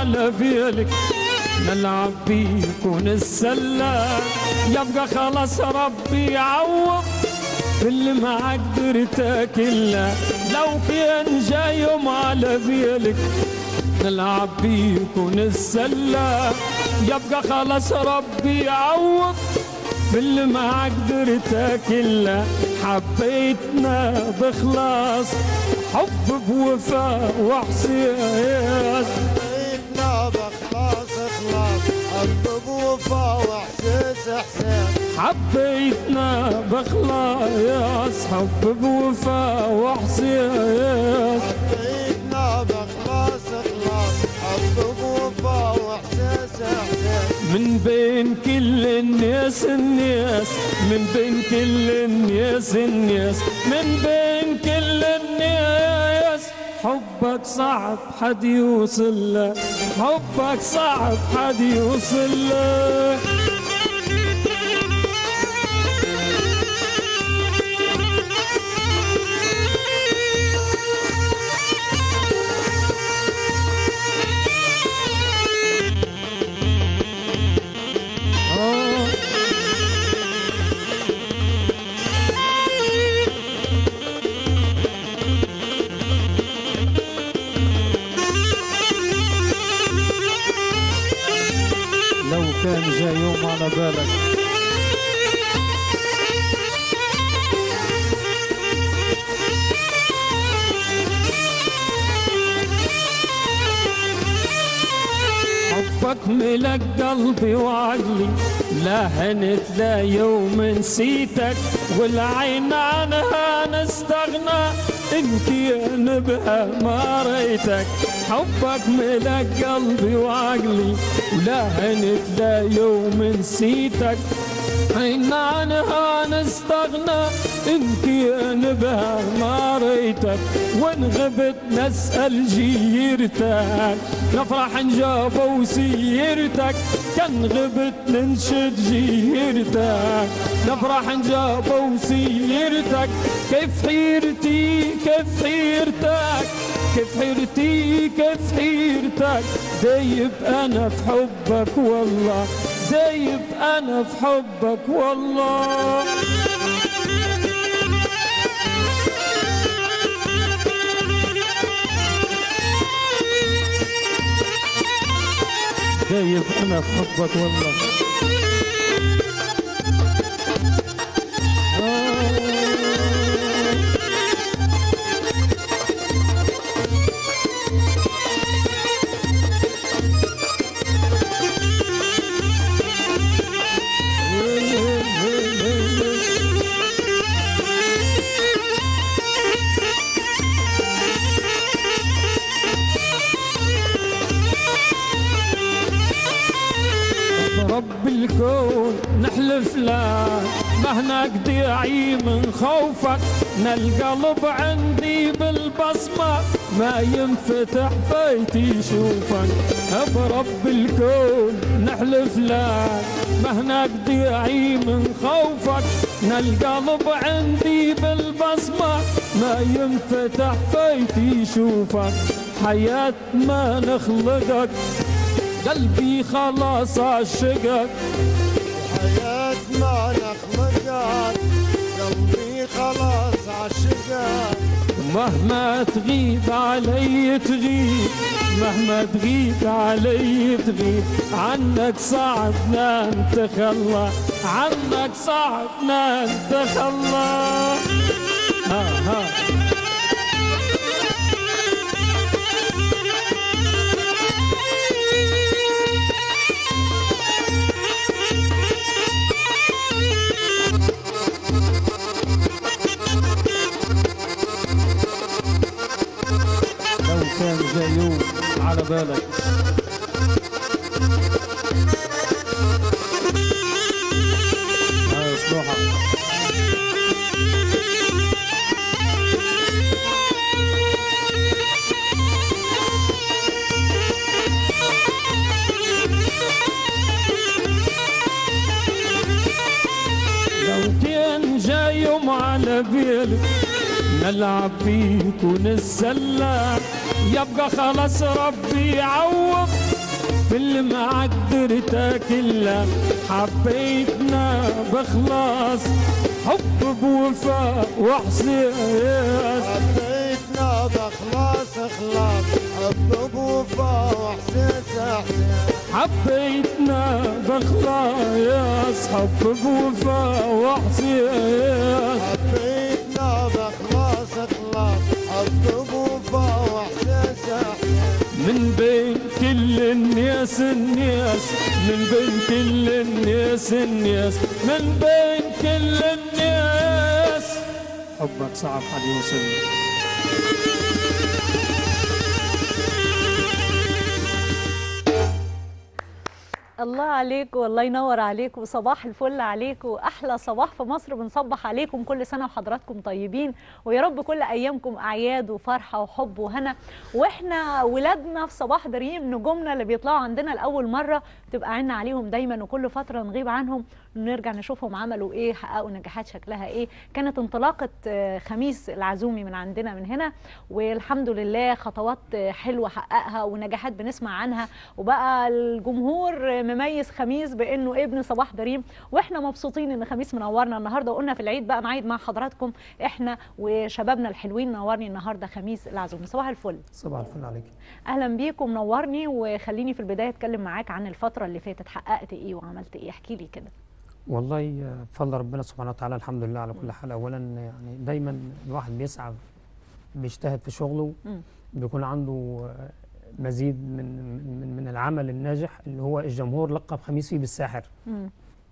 على بالك نلعب بيكون السلة يبقى خلاص ربي يعوض في اللي ما قدرتك الا لو كان جاي يوم على بالك نلعب بيكون السلة يبقى خلاص ربي يعوض في اللي ما قدرتك الا حبيتنا بخلاص حب بوفاء واحساس بيتنا بخلاص خلاص حب بوفا واحساس احساس حبيتنا بخلاص حب بوفاء واحساس بيتنا بخلاص خلاص حب بوفا واحساس احساس من بين كل الناس الناس من بين كل الناس الناس من بين كل الناس حبك صعب حد يوصل له حبك صعب حد يوصل له آه. لو كان جاي يوم على بالك حبك ملك قلبي وعقلي لا هنت لا يوم نسيتك والعين عنها نستغنى إن كان بها ما ريتك حبك ملك قلبي وعقلي ولا هنت لا يوم نسيتك عين عنها نستغنى إن كان بها ما ريتك وإن غبت نسأل جيرتك نفرح نجابوا سيرتك كان غبت ننشد جيرتك نفرح نجابوا سيرتك كيف حيرتي كيف حيرتك كيف حيرتي كيف حيرتك دايب أنا في حبك والله دايب أنا في حبك والله دايب أنا في حبك والله آه. رب الكون نحلف لك مهنا قديعي من خوفك القلب عندي بالبصمة ما ينفتح فيت يشوفك برب الكون نحلف لك مهنا قديعي من خوفك القلب عندي بالبصمة ما ينفتح فيت يشوفك حياة ما نخلقك قلبي خلاص عشقك حياة ما نخلقك قلبي خلاص عشقك مهما تغيب علي تغيب مهما تغيب علي تغيب عنك صعب لا نتخلى عنك صعب لا نتخلى ها ها لو كان جاي يوم على بالك هاي اسمعها لو كان جاي يوم على بالك نلعب بيك ونتسلى يبقى خلاص ربي يعوض في اللي معك قدرتك إلا حبيتنا بخلاص حب بوفاء وإحساس حبيتنا بخلاص اخلاص حب بوفا واحساس احساس حبيتنا بخلاص حب بوفاء وإحساس حبيتنا بخلاص اخلاص حب بوفا واحساس احساس من بين كل الناس الناس من بين كل الناس الناس من بين كل الناس حبك صعب حد يوصل الله عليكم والله ينور عليكم وصباح الفل عليكم احلى صباح في مصر بنصبح عليكم كل سنه وحضراتكم طيبين ويا رب كل ايامكم اعياد وفرحه وحب وهنا واحنا ولادنا في صباح دريم نجومنا اللي بيطلعوا عندنا لاول مره بتبقى عيننا عليهم دايما وكل فتره نغيب عنهم نرجع نشوفهم عملوا ايه حققوا نجاحات شكلها ايه كانت انطلاقه آه، خميس العزومي من عندنا من هنا والحمد لله خطوات آه، حلوه حققها ونجاحات بنسمع عنها وبقى الجمهور مميز خميس بانه ابن صباح دريم واحنا مبسوطين ان خميس منورنا النهارده وقلنا في العيد بقى نعيد مع حضراتكم احنا وشبابنا الحلوين نورني النهارده خميس العزومي صباح الفل صباح الفل عليك اهلا بيكم منورني وخليني في البدايه اتكلم معاك عن الفتره اللي فاتت حققت ايه وعملت ايه احكي لي كده والله آه، بفضل ربنا سبحانه وتعالى الحمد لله على كل حال اولا يعني دايما الواحد بيسعى بيجتهد في شغله مم. بيكون عنده آه، مزيد من من من العمل الناجح اللي هو الجمهور لقب خميس فيه بالساحر مم.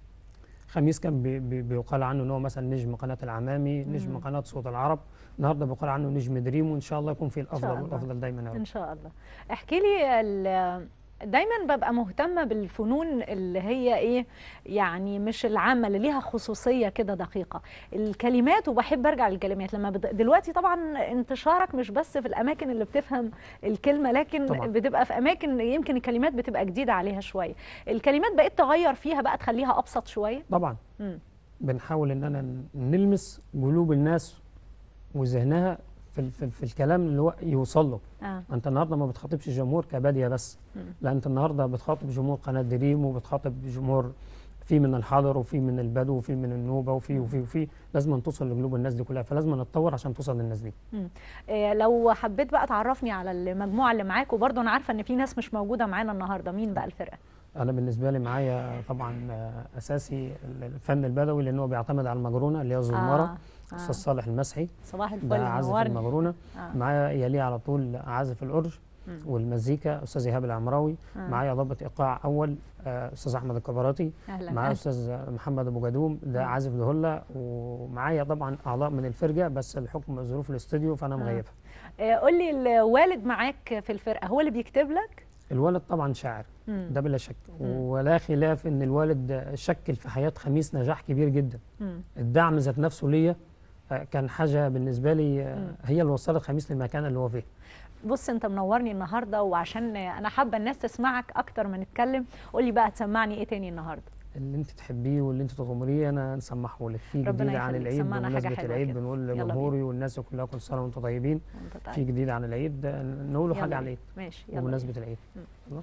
خميس كان بي بي بيقال عنه ان هو مثلا نجم قناه العمامي نجم مم. قناه صوت العرب النهارده بيقال عنه نجم دريم وان شاء الله يكون فيه شاء الافضل الله. والافضل دايما يا رب ان شاء الله احكي لي ال- دايما ببقى مهتمه بالفنون اللي هي ايه يعني مش العامه اللي ليها خصوصيه كده دقيقه الكلمات وبحب ارجع للكلمات لما بد... دلوقتي طبعا انتشارك مش بس في الاماكن اللي بتفهم الكلمه لكن طبعاً. بتبقى في اماكن يمكن الكلمات بتبقى جديده عليها شويه الكلمات بقيت تغير فيها بقى تخليها ابسط شويه طبعا مم. بنحاول اننا نلمس قلوب الناس وذهنها في, ال- في, ال- في الكلام اللي هو يوصل له اه انت النهارده ما بتخاطبش الجمهور كباديه بس مم. لا انت النهارده بتخاطب جمهور قناه دريم وبتخاطب جمهور في من الحاضر وفي من البدو وفي من النوبه وفي وفي وفي لازم أن توصل لقلوب الناس دي كلها فلازم نتطور عشان توصل للناس دي إيه لو حبيت بقى تعرفني على المجموعه اللي معاك وبرضه انا عارفه ان في ناس مش موجوده معانا النهارده مين بقى الفرقه انا بالنسبه لي معايا طبعا آه، اساسي الفن البدوي لانه بيعتمد على المجرونه اللي هي الزماره آه. استاذ صالح المسحي صباح الفل ده عازف نورني المجرونه آه. معايا يليه على طول عازف الأرج مم. والمزيكا أستاذ إيهاب العمراوي آه. معايا ضابط إيقاع أول آه، أستاذ أحمد الكبراتي اهلا معايا أهلا. أستاذ محمد أبو جدوم ده آه. عازف دهلة ومعايا طبعا أعضاء من الفرقة بس الحكم ظروف الاستوديو فأنا آه. مغيبها إيه قول لي الوالد معاك في الفرقه هو اللي بيكتب لك الوالد طبعا شاعر مم. ده بلا شك مم. ولا خلاف إن الوالد شكل في حياة خميس نجاح كبير جدا مم. الدعم ذات نفسه ليا آه، كان حاجة بالنسبة لي آه، مم. هي اللي وصلت خميس للمكان اللي هو فيه بص انت منورني النهارده وعشان انا حابه الناس تسمعك اكتر ما نتكلم قول لي بقى تسمعني ايه تاني النهارده اللي انت تحبيه واللي انت تغمريه انا نسمحه لك في ربنا جديد عن يخليك، العيد سمعنا حاجة بمناسبه حلوة العيد كده. بنقول يلا لجمهوري والناس كلها كل سنه وانتم طيبين وانت في طيب جديد عن العيد نقوله يلا حاجه بينا. عن العيد ماشي يلا بمناسبه بينا. العيد مم. يلا.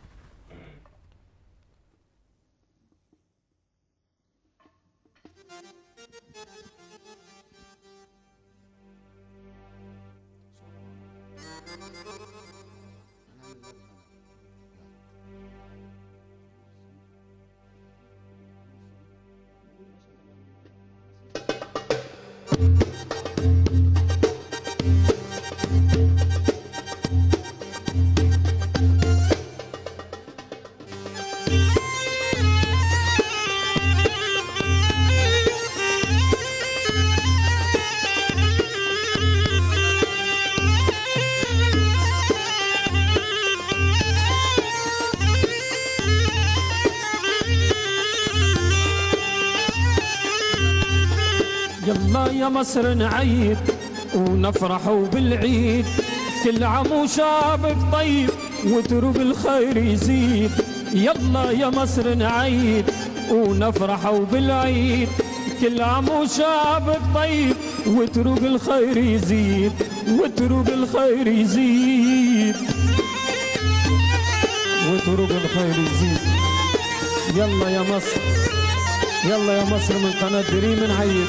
يلا يا مصر نعيد ونفرح بالعيد كل عام وشعبك طيب وترب الخير يزيد يلا يا مصر نعيد ونفرح بالعيد كل عام وشعبك طيب وترب الخير يزيد وترب الخير يزيد وطرق الخير يزيد يلا يا مصر يلا يا مصر من قناة دريم نعيد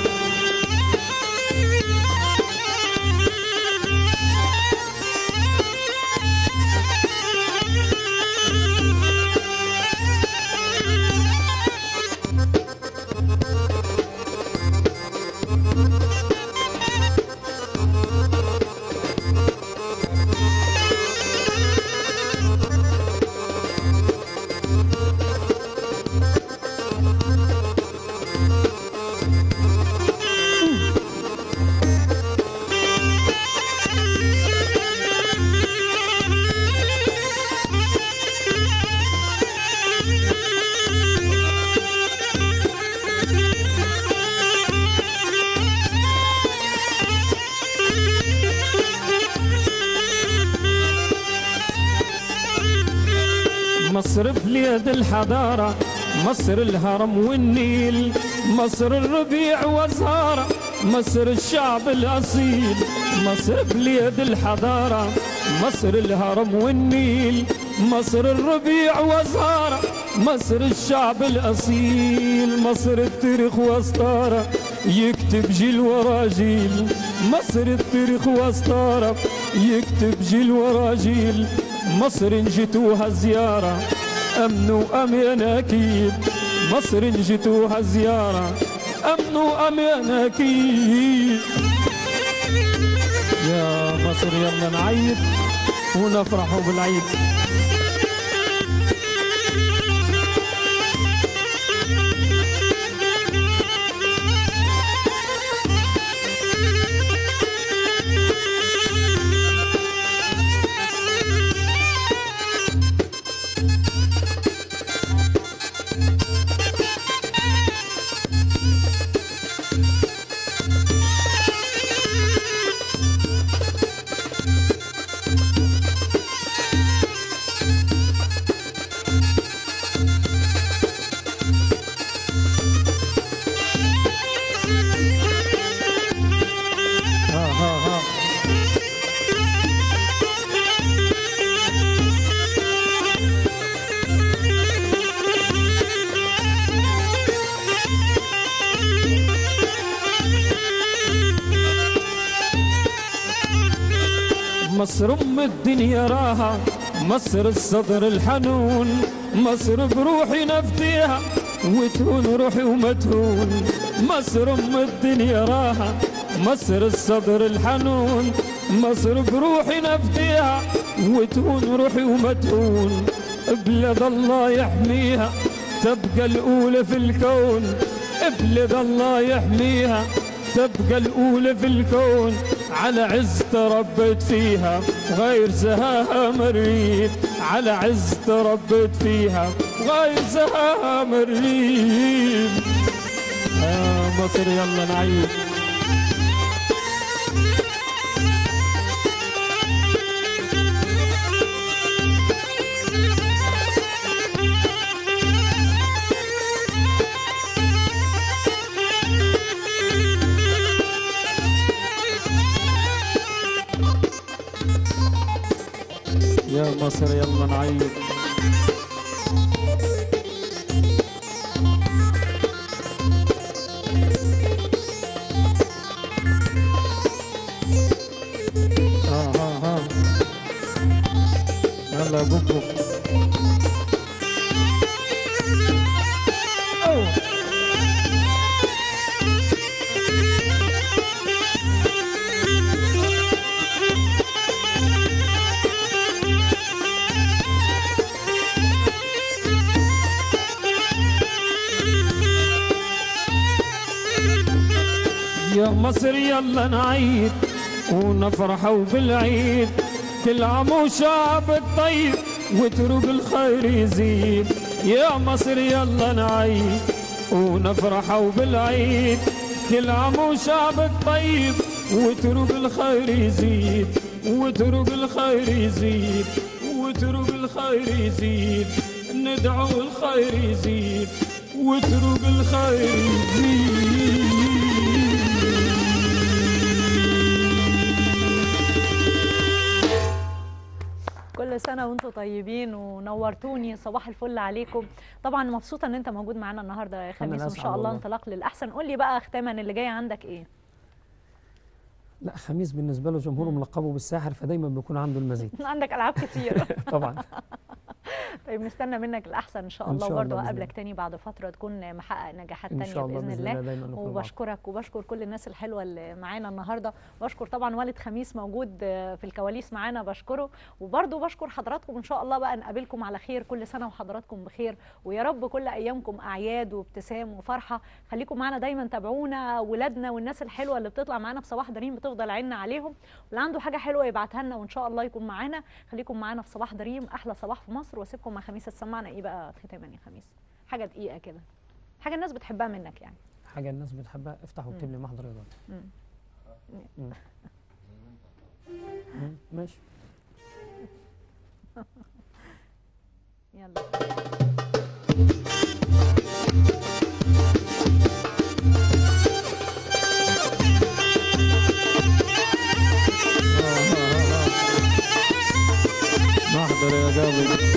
مصر بلاد الحضارة مصر الهرم والنيل مصر الربيع وزهارة مصر الشعب الأصيل مصر بلاد الحضارة مصر الهرم والنيل مصر الربيع وزهارة مصر الشعب الأصيل مصر التاريخ وسطارة يكتب جيل ورا جيل مصر التاريخ وسطارة يكتب جيل ورا جيل مصر جيتوها زيارة أمن وأمان أكيد مصر جيتوها زيارة أمن وأمان أكيد يا مصر يلا نعيد ونفرح بالعيد ها ها ها مصر ام الدنيا راها مصر الصدر الحنون مصر بروحي نفديها وتهون روحي وما تهون مصر ام الدنيا راها مصر الصدر الحنون مصر بروحي نفديها وتهون روحي وما تهون بلاد الله يحميها تبقى الأولى في الكون بلاد الله يحميها تبقى الأولى في الكون على عز تربيت فيها غير زهاها مريت على عز تربيت فيها غير زهاها مريت يا مصر يلا نعيد يا مصر يلا نعيد ها ها ها يلا بوبو أوه. يا مصر يلا نعيد ونفرحوا بالعيد كل عام وشعبك طيب وتروق الخير يزيد يا مصر يلا نعيد ونفرحوا بالعيد كل عام وشعبك طيب وتروق الخير يزيد وتروق الخير يزيد وتروق الخير يزيد ندعو الخير يزيد وتروق الخير يزيد كل سنة وانتم طيبين ونورتوني صباح الفل عليكم طبعا مبسوطه ان انت موجود معانا النهارده يا خميس وان الأسعد شاء الله والله. انطلاق للاحسن قول لي بقى ختاما اللي جاي عندك ايه لا خميس بالنسبه له جمهوره ملقبه بالساحر فدايما بيكون عنده المزيد عندك العاب كتير طبعا طيب نستنى منك الاحسن ان شاء إن الله شاء وبرضه الله بإذن هقابلك تاني بعد فتره تكون محقق نجاحات ان تانية شاء الله باذن باذن الله الله دايما نكون معاكم. وبشكرك وبشكر كل الناس الحلوه اللي معانا النهارده بشكر طبعا والد خميس موجود آه، في الكواليس معانا بشكره وبرضه بشكر حضراتكم ان شاء الله بقى نقابلكم على خير كل سنه وحضراتكم بخير ويا رب كل ايامكم اعياد وابتسام وفرحه خليكم معانا دايما تابعونا ولادنا والناس الحلوه اللي بتطلع معانا في صباح دريم بتفضل عيننا عليهم واللي عنده حاجه حلوه يبعتها لنا وان شاء الله يكون معانا خليكم معانا في صباح دريم احلى صباح في مصر واسيبكم مع خميس تسمعنا ايه بقى ختاما يا خميس حاجه دقيقه كده حاجه الناس بتحبها منك يعني حاجه الناس بتحبها افتح واكتب لي محضر اضافي مم. مم. مم. ماشي يلا نحضر يا قاضي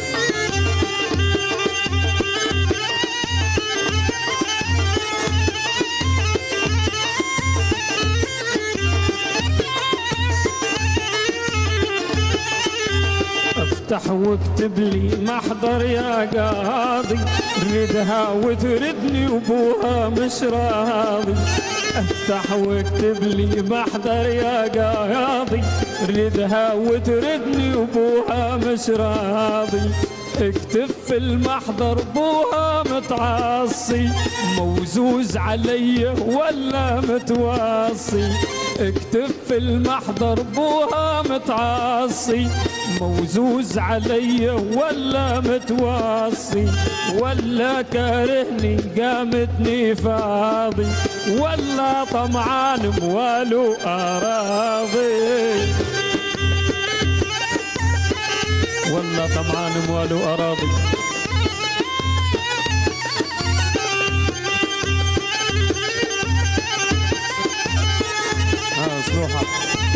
افتح واكتب لي محضر يا قاضي ردها وتردني وبوها مش راضي افتح واكتب لي محضر يا قاضي ردها وتردني وبوها مش راضي اكتب في المحضر بوها متعصي موزوز علي ولا متواصي اكتب في المحضر بوها متعصي موزوز علي ولا متواصي ولا كارهني قامتني فاضي ولا طمعان موالو أراضي ولا طمعان موالو أراضي ها صروحة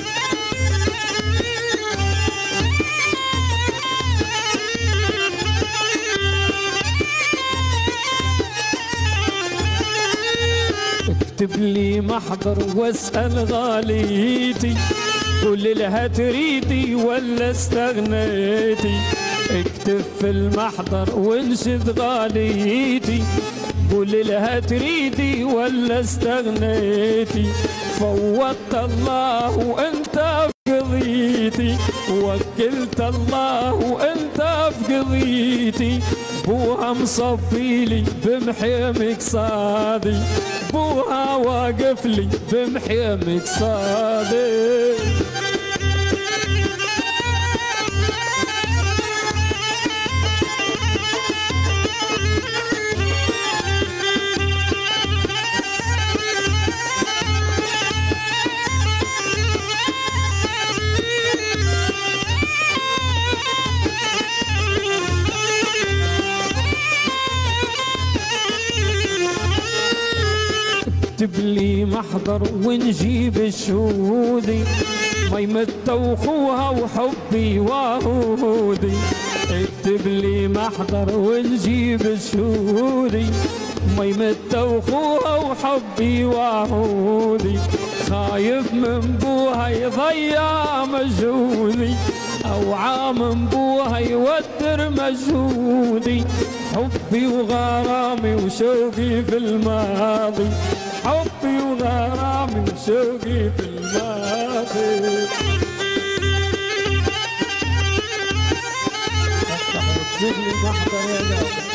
اكتب لي محضر واسأل غاليتي قول لها تريدي ولا استغنيتي اكتب في المحضر وانشد غاليتي قول لها تريدي ولا استغنيتي فوضت الله وانت في قضيتي وكلت الله وانت في قضيتي بوها مصفي لي بمحيمك صادي بوها واقف لي بمحيمك صادي اكتب لي محضر ونجيب الشهودي ما يمتوخوها وحبي وهودي اكتب لي محضر ونجيب الشهودي ما يمتوخوها وحبي وهودي خايف من بوها يضيع مجهودي او عام بوها يودر مجهودي حبي وغرامي وشوقي في الماضي حبي وغرامي وشوقي في الماضي افتح واكتب لي محضر يا جابر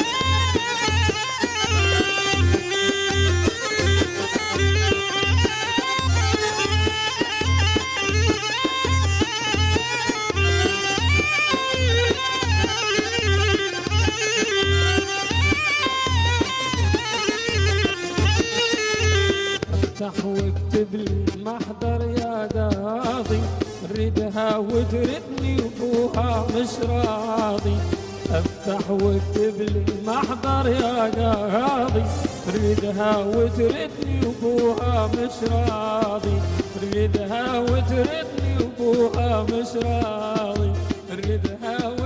افتح واكتب لي محضر يا قاضي ردها وتردني وبوها مش راضي افتح واكتب لي محضر يا قاضي ردها وتردني وبوها مش راضي ردها وتردني وبوها مش راضي ردها